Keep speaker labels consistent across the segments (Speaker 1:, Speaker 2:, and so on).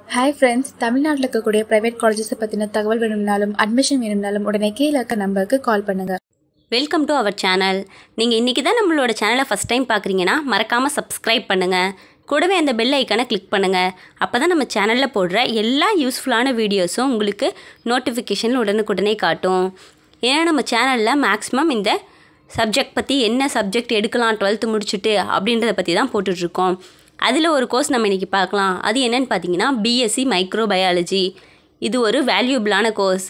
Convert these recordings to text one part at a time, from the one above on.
Speaker 1: hi friends தமிழ்நாட்டில் இருக்கக்கூடிய private காலேஜஸை பற்றின தகவல் வேணும்னாலும் அட்மிஷன் வேணும்னாலும் உடனே கீழே இருக்க நம்பருக்கு கால் பண்ணுங்கள்
Speaker 2: வெல்கம் டு அவர் சேனல் நீங்கள் இன்றைக்கி தான் நம்மளோட சேனலை ஃபஸ்ட் டைம் பார்க்குறீங்கன்னா மறக்காமல் சப்ஸ்கிரைப் பண்ணுங்கள் கூடவே அந்த பெல் ஐக்கானை கிளிக் பண்ணுங்கள் அப்போ தான் நம்ம சேனலில் போடுற எல்லா யூஸ்ஃபுல்லான வீடியோஸும் உங்களுக்கு நோட்டிஃபிகேஷன் உடனுக்குடனே காட்டும் ஏன்னா நம்ம சேனலில் மேக்ஸிமம் இந்த சப்ஜெக்ட் பற்றி என்ன சப்ஜெக்ட் எடுக்கலாம் டுவெல்த்து முடிச்சுட்டு அப்படின்றத பற்றி தான் போட்டுட்ருக்கோம் அதில் ஒரு கோர்ஸ் நம்ம இன்றைக்கி பார்க்கலாம் அது என்னென்னு பார்த்தீங்கன்னா பிஎஸ்சி மைக்ரோபயாலஜி இது ஒரு வேல்யூபிளான கோர்ஸ்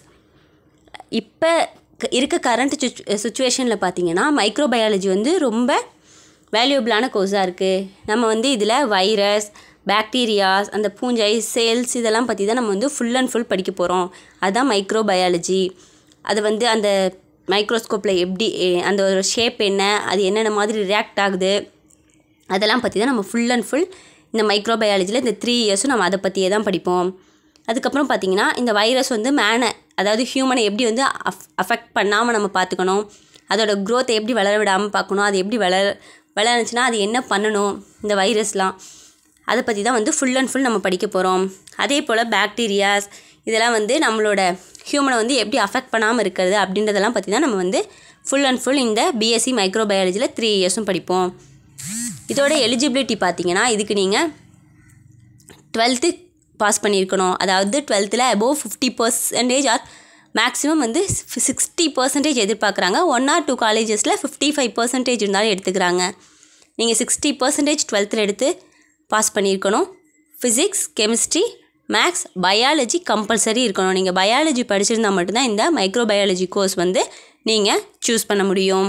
Speaker 2: இப்போ க- இருக்க கரண்ட் சுச்சுவேஷனில் பார்த்தீங்கன்னா மைக்ரோபயாலஜி வந்து ரொம்ப வேல்யூபிளான கோர்ஸாக இருக்குது நம்ம வந்து இதில் வைரஸ் பாக்டீரியாஸ் அந்த பூஞ்சை செல்ஸ் இதெல்லாம் பற்றி தான் நம்ம வந்து ஃபுல் அண்ட் ஃபுல் படிக்க போகிறோம் அதுதான் மைக்ரோபயாலஜி அது வந்து அந்த மைக்ரோஸ்கோப்பில் எப்படி எ- அந்த ஒரு ஷேப் என்ன அது என்னென்ன மாதிரி ரியாக்ட் ஆகுது அதெல்லாம் பற்றி தான் நம்ம ஃபுல் அண்ட் ஃபுல் இந்த மைக்ரோபயாலஜியில் இந்த த்ரீ இயர்ஸும் நம்ம அதை பற்றியே தான் படிப்போம் அதுக்கப்புறம் பார்த்தீங்கன்னா இந்த வைரஸ் வந்து மேனை அதாவது ஹியூமனை எப்படி வந்து அஃப் அஃபெக்ட் பண்ணாமல் நம்ம பார்த்துக்கணும் அதோட growth எப்படி வளர விடாமல் பார்க்கணும் அது எப்படி வளர வளர்ந்துச்சுன்னா அது என்ன பண்ணணும் இந்த வைரஸ்லாம் அதை பற்றி தான் வந்து ஃபுல் அண்ட் ஃபுல் நம்ம படிக்க போகிறோம் அதே போல் பாக்டீரியாஸ் இதெல்லாம் வந்து நம்மளோட ஹியூமனை வந்து எப்படி அஃபெக்ட் பண்ணாமல் இருக்கிறது அப்படின்றதெல்லாம் பற்றி தான் நம்ம வந்து ஃபுல் அண்ட் ஃபுல் இந்த பிஎஸ்சி மைக்ரோபயாலஜியில் த்ரீ இயர்ஸும் படிப்போம் இதோட எலிஜிபிலிட்டி பார்த்தீங்கன்னா இதுக்கு நீங்கள் டுவெல்த்து பாஸ் பண்ணியிருக்கணும் அதாவது டுவெல்த்தில் above fifty percentage or maximum வந்து சிக்ஸ்டி பர்சன்டேஜ் எதிர்பார்க்குறாங்க ஒன் ஆர் டூ காலேஜஸில் ஃபிஃப்டி ஃபைவ் பர்சன்டேஜ் இருந்தாலும் எடுத்துக்கிறாங்க நீங்கள் சிக்ஸ்டி பர்சன்டேஜ் டுவெல்த்தில் எடுத்து பாஸ் பண்ணியிருக்கணும் physics chemistry maths biology compulsory இருக்கணும் நீங்கள் பயாலஜி படிச்சிருந்தா மட்டும்தான் இந்த மைக்ரோபயாலஜி கோர்ஸ் வந்து நீங்கள் சூஸ் பண்ண முடியும்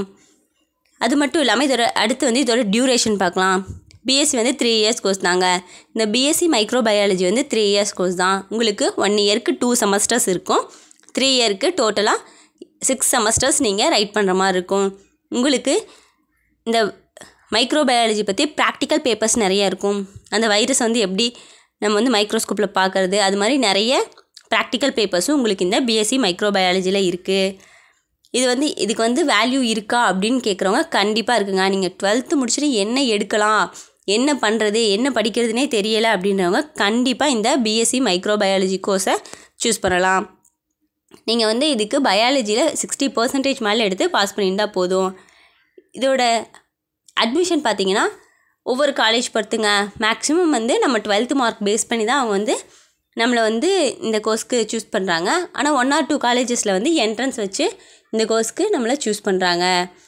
Speaker 2: அது மட்டும் இல்லாமல் இதோட அடுத்து வந்து இதோட டியூரேஷன் பார்க்கலாம் பிஎஸ்சி வந்து த்ரீ இயர்ஸ் கோர்ஸ் தாங்க இந்த பிஎஸ்சி மைக்ரோபயாலஜி வந்து த்ரீ இயர்ஸ் கோர்ஸ் தான் உங்களுக்கு ஒன் இயருக்கு டூ செமஸ்டர்ஸ் இருக்கும் த்ரீ இயருக்கு டோட்டலாக சிக்ஸ் செமஸ்டர்ஸ் நீங்கள் ரைட் பண்ணுற மாதிரி இருக்கும் உங்களுக்கு இந்த மைக்ரோபயாலஜி பற்றி ப்ராக்டிக்கல் பேப்பர்ஸ் நிறைய இருக்கும் அந்த வைரஸ் வந்து எப்படி நம்ம வந்து மைக்ரோஸ்கோப்பில் பார்க்குறது அது மாதிரி நிறைய ப்ராக்டிக்கல் பேப்பர்ஸும் உங்களுக்கு இந்த பிஎஸ்சி மைக்ரோபயாலஜியில் இருக்குது இது வந்து இதுக்கு வந்து வேல்யூ இருக்கா அப்படின்னு கேட்குறவங்க கண்டிப்பாக இருக்குங்க நீங்கள் டுவெல்த்து முடிச்சுட்டு என்ன எடுக்கலாம் என்ன பண்ணுறது என்ன படிக்கிறதுனே தெரியலை அப்படின்றவங்க கண்டிப்பாக இந்த பிஎஸ்சி மைக்ரோபயாலஜி கோர்ஸை சூஸ் பண்ணலாம் நீங்கள் வந்து இதுக்கு பயாலஜியில் சிக்ஸ்டி பர்சன்டேஜ் மேலே எடுத்து பாஸ் பண்ணியிருந்தா போதும் இதோட அட்மிஷன் பார்த்தீங்கன்னா ஒவ்வொரு காலேஜ் பொறுத்துங்க மேக்ஸிமம் வந்து நம்ம டுவெல்த்து மார்க் பேஸ் பண்ணி தான் அவங்க வந்து நம்மளை வந்து இந்த கோர்ஸ்க்கு சூஸ் பண்ணுறாங்க ஆனால் ஒன் ஆர் டூ காலேஜஸில் வந்து என்ட்ரன்ஸ் வச்சு இந்த கோர்ஸ்க்கு நம்மளை சூஸ் பண்ணுறாங்க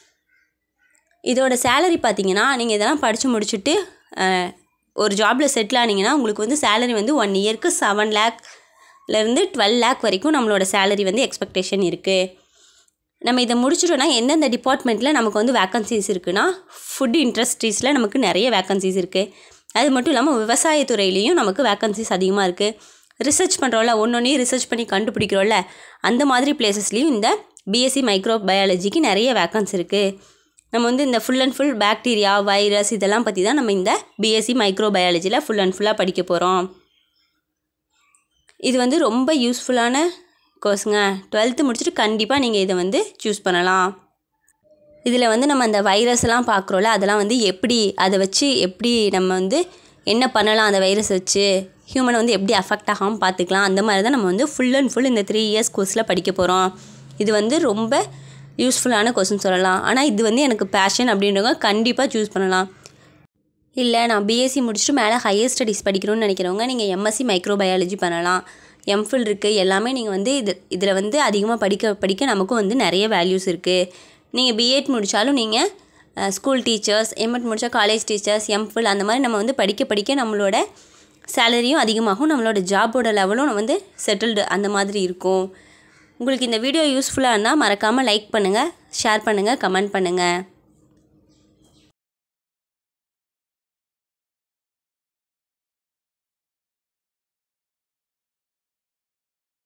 Speaker 2: இதோட சேலரி பார்த்தீங்கன்னா நீங்கள் இதெல்லாம் படித்து முடிச்சுட்டு அஹ், ஒரு ஜாபில் செட்டில் ஆனீங்கன்னா உங்களுக்கு வந்து சேலரி வந்து ஒன் இயர்க்கு செவன் லேக்லேருந்து டுவெல் லேக் வரைக்கும் நம்மளோட சேலரி வந்து எக்ஸ்பெக்டேஷன் இருக்குது நம்ம இதை முடிச்சிட்டோன்னா எந்தெந்த டிபார்ட்மெண்ட்டில் நமக்கு வந்து வேக்கன்சிஸ் இருக்குன்னா ஃபுட் இண்டஸ்ட்ரீஸில் நமக்கு நிறைய வேக்கன்சிஸ் இருக்குது அது மட்டும் இல்லாமல் விவசாயத்துறையிலையும் நமக்கு வேக்கன்சிஸ் அதிகமாக இருக்குது ரிசர்ச் பண்ணுறோம்ல ஒன்றொன்றையும் ரிசர்ச் பண்ணி கண்டுபிடிக்கிறோம்ல அந்த மாதிரி பிளேசஸ்லேயும் இந்த பிஎஸ்சி மைக்ரோ பயாலஜிக்கு நிறைய வேக்கன்ஸ் இருக்குது நம்ம வந்து இந்த full and full bacteria virus இதெல்லாம் பற்றி தான் நம்ம இந்த பிஎஸ்சி மைக்ரோ பயாலஜியில் ஃபுல் அண்ட் ஃபுல்லாக படிக்க போகிறோம் இது வந்து ரொம்ப யூஸ்ஃபுல்லான கோர்ஸுங்க டுவெல்த்து முடிச்சுட்டு கண்டிப்பாக நீங்கள் இதை வந்து சூஸ் பண்ணலாம் இதில் வந்து நம்ம அந்த வைரஸ்லாம் பார்க்குறோம்ல அதெல்லாம் வந்து எப்படி அதை வச்சு எப்படி நம்ம வந்து என்ன பண்ணலாம் அந்த வைரஸ் வச்சு ஹியூமனை வந்து எப்படி அஃபெக்ட் ஆகாமல் பார்த்துக்கலாம் அந்த மாதிரி தான் நம்ம வந்து ஃபுல் அண்ட் ஃபுல் இந்த த்ரீ இயர்ஸ் கோர்ஸில் படிக்க போகிறோம் இது வந்து ரொம்ப யூஸ்ஃபுல்லான கோர்ஸ்னு சொல்லலாம் ஆனால் இது வந்து எனக்கு பேஷன் அப்படின்றவங்க கண்டிப்பாக சூஸ் பண்ணலாம் இல்லை நான் பிஎஸ்சி முடிச்சுட்டு மேலே ஹையர் ஸ்டடீஸ் படிக்கணும்னு நினைக்கிறவங்க நீங்கள் எம்எஸ்சி மைக்ரோபயாலஜி பண்ணலாம் எம்ஃபில் இருக்குது எல்லாமே நீங்கள் வந்து இது இதில் வந்து அதிகமாக படிக்க படிக்க நமக்கும் வந்து நிறைய வேல்யூஸ் இருக்குது நீங்கள் பிஎட் முடித்தாலும் நீங்கள் ஸ்கூல் டீச்சர்ஸ் எம்எட் முடித்தா காலேஜ் டீச்சர்ஸ் எம்ஃபில் அந்த மாதிரி நம்ம வந்து படிக்க படிக்க நம்மளோட சேலரியும் அதிகமாகும் நம்மளோட ஜாபோட லெவலும் வந்து செட்டில்டு அந்த மாதிரி இருக்கும் உங்களுக்கு இந்த வீடியோ யூஸ்ஃபுல்லாக இருந்தால் மறக்காமல் லைக் பண்ணுங்கள் ஷேர் பண்ணுங்கள் கமெண்ட் பண்ணுங்கள்